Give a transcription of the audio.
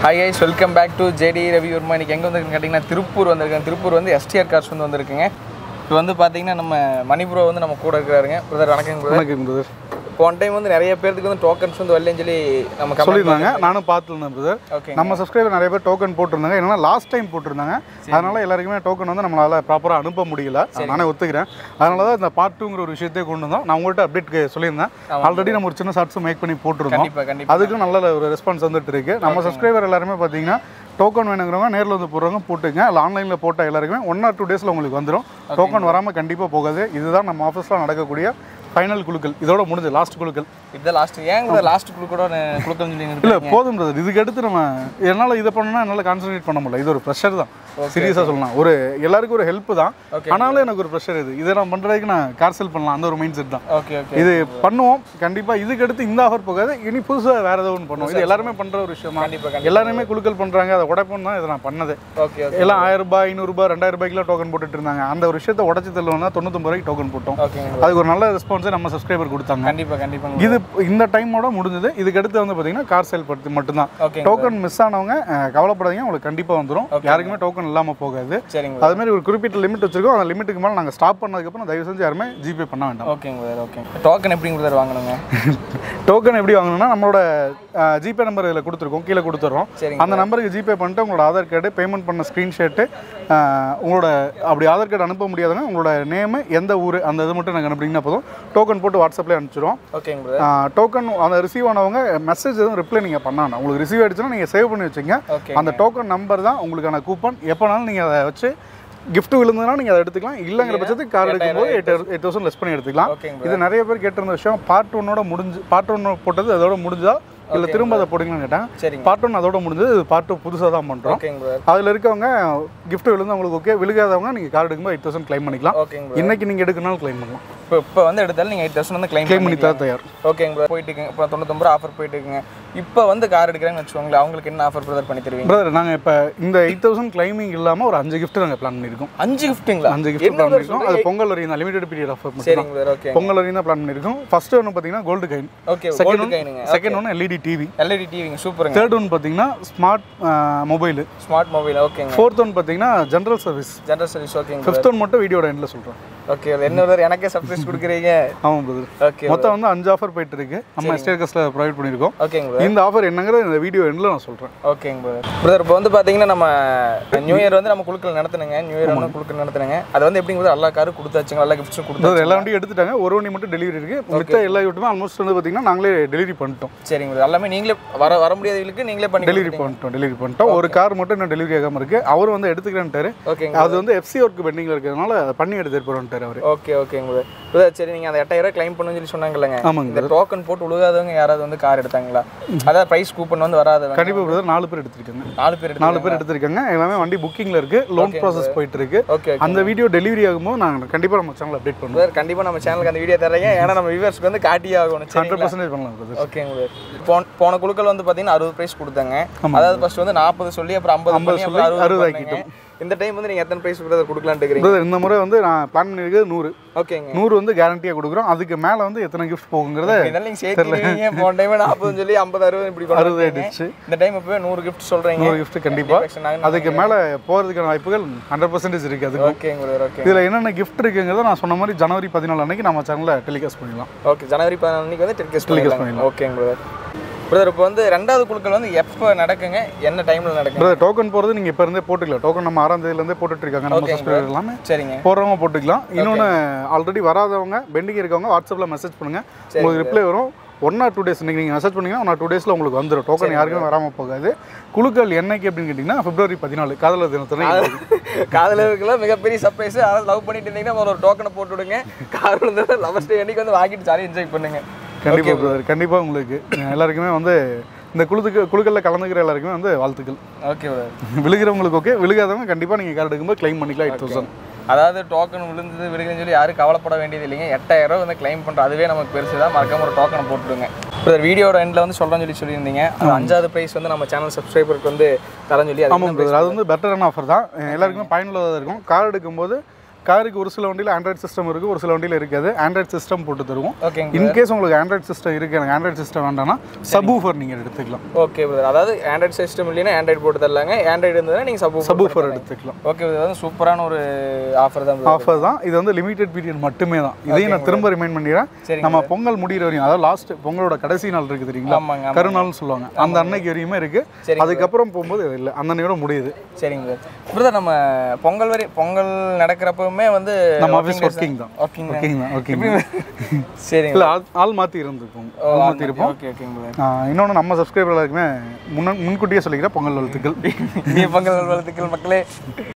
Hi guys welcome back to JD Ravi Varma இன்னைக்கு எங்கே வந்திருக்குன்னு கேட்டிங்கன்னா திருப்பூர் வந்திருக்கேன் திருப்பூர் வந்து எஸ்டிஆர் கார்ஸ் வந்து வந்திருக்குங்க இப்போ வந்து பார்த்தீங்கன்னா நம்ம மணிபுரோ வந்து நம்ம கூட இருக்கிறாருங்க பிரதர் வணக்கம் பிரதர் வணக்கம் பிரதர் போன டைம் வந்து நிறைய பேருக்கு வந்து டோக்கன்ஸ் வந்து வரலன்னு சொல்லி நம்ம comment சொல்லியிருந்தாங்க நானும் பார்த்துருந்தேன் பிரதர் ஓகே நம்ம சப்ஸ்கிரைபர் நிறைய பேர் டோக்கன் போட்டிருந்தாங்க ஏன்னா லாஸ்ட் டைம் போட்டிருந்தாங்க அதனால எல்லாருக்குமே டோக்கன் வந்து நம்மளால ப்ராப்பராக அனுப்ப முடியல நானே ஒத்துக்கிறேன் அதனால தான் இந்த பார்ட் டூங்கிற ஒரு விஷயத்தையே கொண்டு வந்தோம் நான் உங்கள்கிட்ட அப்டேட் சொல்லியிருந்தேன் ஆல்ரெடி நம்ம ஒரு சின்ன ஷார்ட்ஸ் மேக் பண்ணி போட்டிருந்தோம் கண்டிப்பாக கண்டிப்பாக அதுக்கும் நல்ல ஒரு ரெஸ்பான்ஸ் வந்துட்டு இருக்கு நம்ம சப்ஸ்கிரைபர் எல்லாருமே பார்த்தீங்கன்னா டோக்கன் வேணுங்கிறவங்க நேரில் வந்து போடுறவங்க போட்டுங்க இல்லை ஆன்லைனில் போட்ட எல்லாருக்குமே ஒன் ஆர் டூ டேஸில் உங்களுக்கு வந்துடும் டோக்கன் வராமல் கண்டிப்பாக போகாது இதுதான் நம்ம ஆஃபீஸில் நடக்கக்கூடிய ஃபைனல் குழுக்கள் இதோட முடிஞ்சு லாஸ்ட் குழுக்கள் இதுதான் லாஸ்ட் ஏன் கூட லாஸ்ட் குழு கூட குழுக்கம் சொல்லி இல்லை நிறுத்தி போதும் பிரதர் இதுக்கு அடுத்து நம்ம என்னால் இதை பண்ணணும்னா என்னால் கான்சன்ட்ரேட் பண்ண முடியல இது ஒரு ப்ரெஷர் தான் சீரியஸாக சொல்லலாம் ஒரு எல்லாருக்கும் ஒரு ஹெல்ப் தான் Okay. ஆனாலும் எனக்கு ஒரு ப்ரெஷர் இது இதை நான் பண்ணுறதுக்கு நான் கார்சல் பண்ணலாம் அந்த ஒரு மைண்ட் செட் தான் ஓகே ஓகே இது பண்ணுவோம் கண்டிப்பாக இதுக்கு அடுத்து இந்த ஆஃபர் போகாது இனி புதுசாக வேறு ஏதோ ஒன்று பண்ணுவோம் இது எல்லாருமே பண்ணுற ஒரு விஷயம் தான் கண்டிப்பாக கண்டிப்பாக எல்லாருமே குழுக்கள் பண்ணுறாங்க அதை உடைப்போம் தான் இதை நான் பண்ணது ஓகே ஓகே எல்லாம் ஆயிரம் ரூபாய் ஐநூறுரூபா ரெண்டாயிரம் ரூபாய்க்குலாம் டோக்கன் போட்டுட்டு இருந்தாங்க அந்த ஒரு விஷயத்தை உடச்சி தள்ளுவோம்னா தொண்ணூத்தொம்பது ரூபாய்க்கு டோக்கன் போட்டோம் ஓகேங்க அதுக்கு ஒரு நல்ல ரெஸ்பான்ஸை நம்ம சப்ஸ்கிரைபர் கொடுத்தாங்க கண்டிப்பாக கண்டிப்பாக இது இந்த டைமோட முடிஞ்சது இதுக்கு அடுத்து வந்து பார்த்தீங்கன்னா கார் சேல் படுத்து மட்டும்தான் ஓகேங்க டோக்கன் மிஸ் ஆனவங்க அஹ், கவலைப்படாதீங்க உங்களுக்கு கண்டிப்பாக வந்துடும் யாருக்குமே டோக்கன் இல்லாமல் போகாது சரிங்க அது மாதிரி ஒரு குறிப்பிட்ட லிமிட் வச்சிருக்கோம் அந்த லிமிட்டுக்கு மேலே நாங்கள் ஸ்டாப் பண்ணதுக்கப்புறம் தயவு செஞ்சு யாருமே ஜிபே பண்ண வேண்டாம் ஓகேங்க பிரதர் ஓகே டோக்கன் எப்படிங்க பிரதர் வாங்கணுங்க டோக்கன் எப்படி வாங்கணும்னா நம்மளோட ஜிபே நம்பர் இதில் கொடுத்துருக்கோம் கீழே கொடுத்துட்றோம் சரிங்க அந்த நம்பருக்கு ஜிபே பண்ணிட்டு உங்களோட ஆதார் கார்டு பேமெண்ட் பண்ண ஸ்க்ரீன்ஷாட்டு உங்களோட அப்படி ஆதார் கார்டு அனுப்ப முடியாதவங்க உங்களோட நேமு எந்த ஊர் அந்த இது மட்டும் நாங்கள் அனுப்புனீங்கன்னா போதும் டோக்கன் போட்டு வாட்ஸ்அப்லேயே அனுப்பிச்சிடுவோம் ஓகேங்க பிரதர் டோக்கன் அந்த ரிசீவ் ஆனவங்க மெசேஜ் எதுவும் ரிப்ளை நீங்கள் பண்ணணும் உங்களுக்கு ரிசீவ் ஆயிடுச்சுன்னா நீங்கள் சேவ் பண்ணி வச்சுங்க ஓகே அந்த டோக்கன் நம்பர் தான் உங்களுக்கான கூப்பன் எப்போனாலும் நீங்கள் அதை வச்சு gift விழுந்ததுனா நீங்கள் அதை எடுத்துக்கலாம் இல்லைங்கிற பட்சத்துக்கு கார் எடுக்கும்போது எயிட் எயிட் தௌசண்ட் லெஸ் பண்ணி எடுத்துக்கலாம் ஓகேங்க இது நிறைய பேர் கேட்டிருந்த விஷயம் பார்ட் ஒன்னோட முடிஞ்சு பார்ட் ஒன்று போட்டது அதோட முடிஞ்சா இல்லை திரும்ப அதை போடுங்கன்னு கேட்டேன் சரிங்க பார்ட் ஒன் அதோட முடிஞ்சது இது பார்ட் டூ புதுசாக தான் பண்ணுறோம் ஓகேங்க பிரதர் அதில் இருக்கவங்க gift விழுந்து உங்களுக்கு ஓகே விழுகாதவங்க நீங்கள் கார் எடுக்கும்போது எயிட் தௌசண்ட் க்ளைம் பண்ணிக்கலாம் ஓகேங்க பிரதர் இன்னைக்கு நீங்கள் எடுக்கணும்னாலும் க்ளைம் பண்ணலாம் இப்போ இப்போ வந்து எடுத்தாலும் நீங்கள் எயிட் தௌசண்ட் வந்து கிளைம் க்ளைம் பண்ணி தர தயார் ஓகேங்க பிரதர் போயிட்டு இருக்குங்க இப்போ தொண்ணூத்தொம்பது ரூபா ஆஃபர் போயிட்டு இருக்குங்க இப்போ வந்து கார் எடுக்கிறாங்கன்னு வச்சுக்கோங்களேன் அவங்களுக்கு என்ன ஆஃபர் பிரதர் பண்ணி தருவீங்க பிரதர் நாங்கள் இப்போ இந்த எயிட் தௌசண்ட் கிளைமிங் இல்லாமல் ஒரு அஞ்சு gift நாங்கள் பிளான் பண்ணியிருக்கோம் அஞ்சு கிஃப்ட்டுங்களா அஞ்சு gift பிளான் பண்ணியிருக்கோம் அது பொங்கல் வரையும் தான் லிமிடெட் பீரியட் ஆஃபர் மட்டும் சரிங்க பிரதர் ஓகே பொங்கல் வரையும் தான் பிளான் பண்ணியிருக்கோம் ஃபர்ஸ்ட் ஒன்று பார்த்தீங்கன்னா gold coin okay second gold one கைனுங்க செகண்ட் ஒன்று எல்இடி டிவி எல்இடி டிவிங்க சூப்பருங்க தேர்ட் ஒன் பார்த்தீங்கன்னா ஸ்மார்ட் மொபைல் ஸ்மார்ட் மொபைல் ஓகேங்க ஃபோர்த் ஒன் பார்த்தீங்கன்னா ஜென்ரல் சர்வீஸ் ஜென்ரல் சர்வீஸ் ஓகேங்க ஃபிஃப்த் ஒன் மட்டும் வீடியோட எண்டில் சொல்கிறேன் ஓகே என்ன பிரதர் எனக்கே சர்ப்ரைஸ் கொடுக்குறீங்க ஆமாம் பிரதர் ஓகே மொத்தம் வந்து அஞ்சு ஆஃபர் போயிட்டு இருக்கு நம்ம எஸ்டேக்கஸில் ப்ரொவைட் பண்ணியிருக்கோம் ஓகேங்க பிரதர் இந்த ஆஃபர் என்னங்கிறத இந்த வீடியோ எண்டில் நான் சொல்கிறேன் ஓகேங்க பிரதர் பிரதர் இப்போ வந்து பார்த்தீங்கன்னா நம்ம நியூ இயர் வந்து நம்ம குழுக்கள் நடத்துனுங்க நியூ இயர் வந்து குழுக்கள் நடத்துனுங்க அது வந்து எப்படிங்க brother? எல்லா காரும் கொடுத்தாச்சுங்க எல்லா கிஃப்ட்ஸும் கொடுத்தாச்சு பிரதர் எல்லா வண்டியும் எடுத்துட்டாங்க ஒரு வண்டி மட்டும் டெலிவரி இருக்கு மித்த எல்லா யூட்டுமே ஆல்மோஸ்ட் வந்து பார்த்தீங்கன்னா நாங்களே டெலிவரி பண்ணிட்டோம் சரிங்க brother. எல்லாமே நீங்களே வர வர முடியாதவங்களுக்கு நீங்களே பண்ணி டெலிவரி பண்ணிட்டோம் டெலிவரி பண்ணிட்டோம் ஒரு கார் மட்டும் இன்னும் டெலிவரி ஆகாம இருக்கு அவர் வந்து எடுத்துக்கிறேன்ட்டாரு ஓகேங்க அது வந்து எஃப்சி ஒர்க் பெண்டிங்ல இருக்கிறதுனால அதை பண்ணி எடுத்துட்டு போறோம்ட்டாரு அவர் ஓகே ஓகேங்க brother. brother, சரி நீங்கள் அந்த எட்டாயிரம் கிளைம் பண்ணுன்னு சொல்லி சொன்னாங்கல்லங்க ஆமாங்க இந்த டோக்கன் போட்டு உழுகாதவங்க யாராவது வந்து கார் எடுத்தாங்களா அதாவது ப்ரைஸ் கூப்பன் வந்து வராதவங்க கண்டிப்பா பிரதர் நாலு பேர் எடுத்திருக்காங்க நாலு பேர் எடுத்து நாலு பேர் எடுத்திருக்காங்க எல்லாமே வண்டி புக்கிங்ல இருக்கு லோன் ப்ராசஸ் போயிட்டு இருக்கு ஓகே அந்த வீடியோ டெலிவரி ஆகும்போது நாங்கள் கண்டிப்பா நம்ம சேனல் அப்டேட் பண்ணுவோம் பிரதர் கண்டிப்பாக நம்ம சேனலுக்கு அந்த வீடியோ தர்றீங்க ஏன்னா நம்ம வியூவர்ஸ்க்கு வந்து காட்டியே ஆகணும் சரி ஹண்ட்ரட் பர்சன்டேஜ் பண்ணலாம் பிரதர் ஓகேங்க brother. போன போன குழுக்கள் வந்து பார்த்தீங்கன்னா அறுபது ப்ரைஸ் கொடுத்தாங்க அதாவது ஃபர்ஸ்ட் வந்து நாற்பது சொல்லி அப்புறம் ஐம்பது பண்ணி சொல்லி அப்புறம் அறுபது அறுபது ஆக்கிட்டோம் இந்த டைம் வந்து நீங்கள் எத்தனை ப்ரைஸ் பிரதர் கொடுக்கலான்ட்டு இருக்கிறீங்க பிரதர் இந்த முறை வந்து நான் பிளான் பண்ணியிருக்கிறது நூறு ஓகேங்க நூறு வந்து கேரண்டியாக கொடுக்குறோம் அதுக்கு மேலே வந்து எத்தனை கிஃப்ட் போகுங்கிறத இதெல்லாம் நீங்கள் சேர்த்துருவீங்க போன டைம் நாற்பதுன்னு சொல்லி ஐம்பது அறுபது இப்படி அறுபது பண்ணுறீங்க ஆயிடுச்சு இந்த டைம் இப்போ நூறு கிஃப்ட் சொல்கிறீங்க நூறு கிஃப்ட் கண்டிப்பாக அதுக்கு மேலே போகிறதுக்கான வாய்ப்புகள் ஹண்ட்ரட் பர்சன்டேஜ் இருக்குது அதுக்கு ஓகேங்க பிரதர் ஓகே இதில் என்னென்ன கிஃப்ட் இருக்குங்கிறத நான் சொன்ன மாதிரி ஜனவரி பதினாலு அன்னைக்கு நம்ம சேனலில் டெலிகாஸ்ட் பண்ணிடலாம் ஓகே ஜனவரி பதினாலு அன்னைக்கு வந்து டெலிகாஸ்ட் Telecast பண்ணிடலாம் ஓகேங்க பிரதர் பிரதர் இப்போ வந்து ரெண்டாவது குழுக்கள் வந்து எப்போ நடக்குங்க என்ன டைமில் நடக்குங்க பிரதர் டோக்கன் போகிறது நீங்கள் இப்போ இருந்தே போட்டுக்கலாம் டோக்கன் நம்ம ஆறாம் தேதியிலேருந்தே போட்டுட்டு இருக்காங்க நம்ம சப்ஸ்கிரைபர் எல்லாமே சரிங்க போடுறவங்க போட்டுக்கலாம் இன்னொன்று ஆல்ரெடி வராதவங்க பெண்டிங் இருக்கவங்க வாட்ஸ்அப்பில் மெசேஜ் பண்ணுங்கள் உங்களுக்கு ரிப்ளை வரும் ஒன் ஆர் டூ டேஸ் இன்றைக்கி நீங்கள் மெசேஜ் பண்ணீங்கன்னா ஒன் ஆர் டூ டேஸில் உங்களுக்கு வந்துடும் டோக்கன் யாருக்குமே வராமல் போகாது குழுக்கள் என்னைக்கு அப்படின்னு கேட்டிங்கன்னா பிப்ரவரி பதினாலு காதலர் தினத்தில் காதலருக்குலாம் மிகப்பெரிய சர்ப்ரைஸ் அதாவது லவ் பண்ணிட்டு இருந்தீங்கன்னா ஒரு டோக்கனை போட்டு விடுங்க கார் வந்து லவர்ஸ் டே அன்னைக்கு வந்து வாங்கிட்டு ஜாலியாக என்ஜாய் பண்ணுங்க கண்டிப்பாக பிரதர் கண்டிப்பாக உங்களுக்கு எல்லாருக்குமே வந்து இந்த குழுத்துக்கு குழுக்களில் கலந்துக்கிற எல்லாருக்குமே வந்து வாழ்த்துக்கள் ஓகே பிரதர் விழுகிறவங்களுக்கு ஓகே விழுகாதவங்க கண்டிப்பாக நீங்கள் கார்டு எடுக்கும்போது க்ளைம் பண்ணிக்கலாம் எயிட் தௌசண்ட் அதாவது டோக்கன் விழுந்தது விழுகுதுன்னு சொல்லி யாரும் கவலைப்பட வேண்டியது இல்லைங்க எட்டாயிரம் ரூபா வந்து கிளைம் பண்ணுறோம் அதுவே நமக்கு பெருசு தான் மறக்காம ஒரு டோக்கனை போட்டுடுங்க பிரதர் வீடியோட எண்டில் வந்து சொல்கிறேன்னு சொல்லி சொல்லியிருந்தீங்க அது அஞ்சாவது ப்ரைஸ் வந்து நம்ம சேனல் சப்ஸ்கிரைபருக்கு வந்து தரேன்னு சொல்லி அது ஆமாம் பிரதர் அது வந்து பெட்டரான ஆஃபர் தான் எல்லாருக்குமே பயனுள்ளதாக இருக்கும் கார் எடுக்கும்போது காருக்கு ஒரு சில வண்டியில் ஆண்ட்ராய்ட் சிஸ்டம் இருக்குது ஒரு சில வண்டியில் இருக்காது ஆண்ட்ராய்ட் சிஸ்டம் போட்டு தருவோம் ஓகேங்க இன்கேஸ் உங்களுக்கு ஆண்ட்ராய்ட் சிஸ்டம் இருக்குது எனக்கு ஆண்ட்ராய்ட் சிஸ்டம் வேண்டாம்னா சப்வூஃபர் நீங்கள் எடுத்துக்கலாம் ஓகே பிரதர் அதாவது ஆண்ட்ராய்ட் சிஸ்டம் இல்லைன்னா ஆண்ட்ராய்ட் போட்டு தரலாங்க ஆண்ட்ராய்டு இருந்ததுன்னா நீங்கள் சப்போ சப்வூஃபர் எடுத்துக்கலாம் ஓகே பிரதர் வந்து சூப்பரான ஒரு ஆஃபர் தான் brother. ஆஃபர் தான் இது வந்து லிமிடெட் பீரியட் மட்டுமே தான் இதையும் நான் திரும்ப ரிமைண்ட் பண்ணிடுறேன் சரிங்க நம்ம பொங்கல் முடிகிற வரையும் அதாவது லாஸ்ட் பொங்கலோட கடைசி நாள் இருக்குது தெரியுங்களா ஆமாங்க ஆமாம். கருநாள்னு சொல்லுவாங்க அந்த அன்னைக்கு வரையுமே இருக்கு சரிங்க அதுக்கப்புறம் போகும்போது இது இல்லை அந்த அன்னையோட முடியுது சரிங்க பிரதர் பிரதர் நம்ம பொங்கல் வரை பொங்கல் நடக்கிறப்பவுமே வந்து நம்ம ஆஃபீஸ் ஒர்க்கிங் தான் ஓகேங்க ஒர்க்கிங் தான் ஒர்க்கிங் சரிங்க இல்லை ஆள் ஆள் மாற்றி இருந்துருப்போம் ஆள் மாற்றி இருப்போம் ஓகே ஓகேங்க பிரதர் இன்னொன்று நம்ம சப்ஸ்கிரைபர் எல்லாருக்குமே முன்ன முன்கூட்டியே சொல்லிக்கிறேன் பொங்கல் வாழ்த்துக்கள் இனிய பொங்கல் நல்வாழ்த்துக்கள் மக்களே